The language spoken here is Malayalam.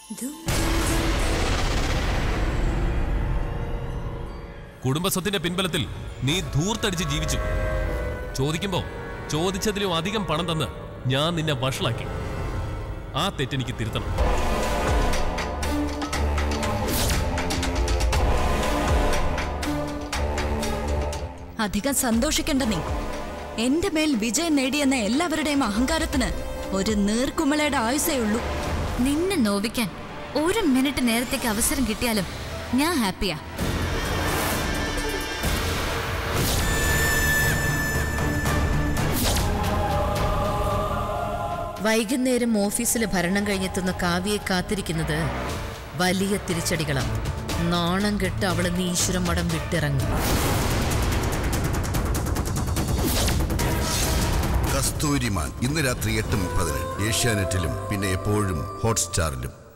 കുടുംബസ്വത്തിന്റെ പിൻബലത്തിൽ നീ ധൂർത്തടിച്ച് ജീവിച്ചു ചോദിക്കുമ്പോ ചോദിച്ചതിലും അധികം പണം തന്ന് ഞാൻ നിന്നെ വഷളാക്കി ആ തെറ്റെനിക്ക് തിരുത്തണം അധികം സന്തോഷിക്കണ്ട നീ എന്റെ മേൽ വിജയം നേടിയെന്ന എല്ലാവരുടെയും അഹങ്കാരത്തിന് ഒരു നീർക്കുമളയുടെ ആയുസേ ഉള്ളൂ നിന്നെ നോവിക്കാൻ ഒരു മിനിറ്റ് നേരത്തേക്ക് അവസരം കിട്ടിയാലും ഞാൻ ഹാപ്പിയാ വൈകുന്നേരം ഓഫീസിൽ ഭരണം കഴിഞ്ഞെത്തുന്ന കാവ്യയെ കാത്തിരിക്കുന്നത് വലിയ തിരിച്ചടികളാണ് നാണം കെട്ട് അവള് നീശ്വരം മടം വിട്ടിറങ്ങും കസ്തൂരിമാൻ ഇന്ന് രാത്രി എട്ട് മുപ്പതിന് ഏഷ്യാനെറ്റിലും പിന്നെ എപ്പോഴും ഹോട്ട്സ്റ്റാറിലും